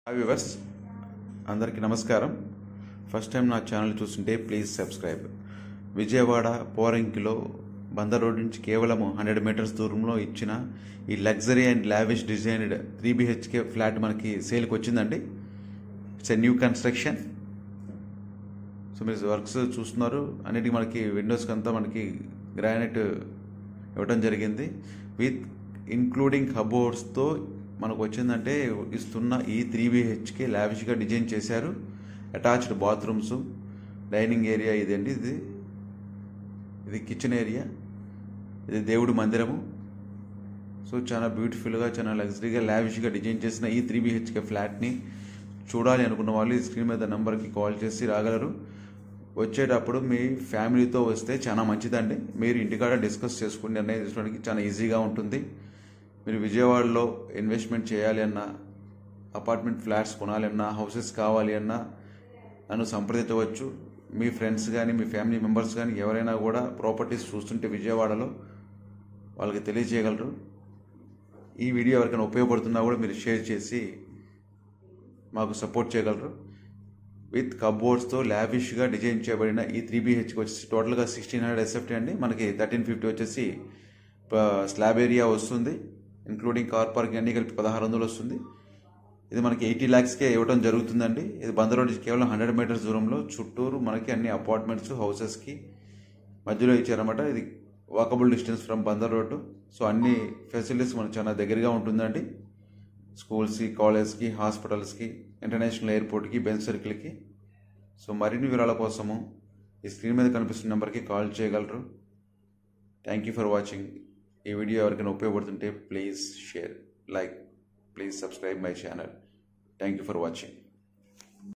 hi viewers అందరికీ నమస్కారం first time నా ఛానల్ చూస్తుంటే ప్లీజ్ సబ్స్క్రైబ్ విజయవాడ పోరంకిలో బందర్ రోడ్ నుంచి కేవలం హండ్రెడ్ మీటర్స్ దూరంలో ఇచ్చిన ఈ luxury and lavish designed three BHK flat మనకి సేల్కి వచ్చిందండి it's a new construction so మీరు వర్క్స్ చూస్తున్నారు అన్నిటికీ మనకి విండోస్కి అంతా మనకి గ్రానైట్ ఇవ్వడం జరిగింది విత్ ఇంక్లూడింగ్ కబోర్డ్స్తో మనకు వచ్చిందంటే ఇస్తున్న ఈ త్రీ బిహెచ్కే లావిష్గా డిజైన్ చేశారు అటాచ్డ్ బాత్రూమ్స్ డైనింగ్ ఏరియా ఇదండి ఇది ఇది కిచెన్ ఏరియా ఇది దేవుడి మందిరము సో చాలా బ్యూటిఫుల్గా చాలా లగ్జరీగా లావిష్గా డిజైన్ చేసిన ఈ త్రీ బిహెచ్కే ఫ్లాట్ని చూడాలి అనుకున్న వాళ్ళు ఈ స్క్రీన్ మీద నెంబర్కి కాల్ చేసి రాగలరు వచ్చేటప్పుడు మీ ఫ్యామిలీతో వస్తే చాలా మంచిదండి మీరు ఇంటికాడ డిస్కస్ చేసుకుని నిర్ణయం తీసుకోవడానికి చాలా ఈజీగా ఉంటుంది మీరు విజయవాడలో ఇన్వెస్ట్మెంట్ చేయాలి అన్నా అపార్ట్మెంట్ ఫ్లాట్స్ కొనాలి అన్నా హౌసెస్ కావాలి అన్నా నన్ను సంప్రదించవచ్చు మీ ఫ్రెండ్స్ కానీ మీ ఫ్యామిలీ మెంబర్స్ కానీ ఎవరైనా కూడా ప్రాపర్టీస్ చూస్తుంటే విజయవాడలో వాళ్ళకి తెలియజేయగలరు ఈ వీడియో ఎవరికైనా ఉపయోగపడుతున్నా కూడా మీరు షేర్ చేసి మాకు సపోర్ట్ చేయగలరు విత్ కబోర్డ్స్తో లావిష్గా డిజైన్ చేయబడిన ఈ త్రీ బీహెచ్కి వచ్చేసి టోటల్గా సిక్స్టీన్ హండ్రెడ్ ఎస్ఎఫ్టీ అండి మనకి థర్టీన్ ఫిఫ్టీ వచ్చేసి స్లాబ్ ఏరియా వస్తుంది ఇంక్లూడింగ్ కార్ పార్కింగ్ అన్ని కలిపి పదహారు వందలు వస్తుంది ఇది మనకి ఎయిటీ ల్యాక్స్కే ఇవ్వడం జరుగుతుందండి ఇది బందర్ రోడ్ నుంచి కేవలం హండ్రెడ్ మీటర్స్ దూరంలో చుట్టూరు మనకి అన్ని అపార్ట్మెంట్స్ హౌసెస్కి మధ్యలో ఇచ్చారన్నమాట ఇది walkable distance from Bandar road so అన్ని ఫెసిలిటీస్ మనకు చాలా దగ్గరగా ఉంటుందండి స్కూల్స్కి కాలేజ్కి హాస్పిటల్స్కి ఇంటర్నేషనల్ ఎయిర్పోర్ట్కి బెంచ్ సర్కిల్కి సో మరిన్ని వివరాల కోసము ఈ స్క్రీన్ మీద కనిపిస్తున్న నెంబర్కి కాల్ చేయగలరు థ్యాంక్ యూ ఫర్ వాచింగ్ ఈ వీడియో ఎవరికైనా ఉపయోగపడుతుంటే please share like please subscribe my channel thank you for watching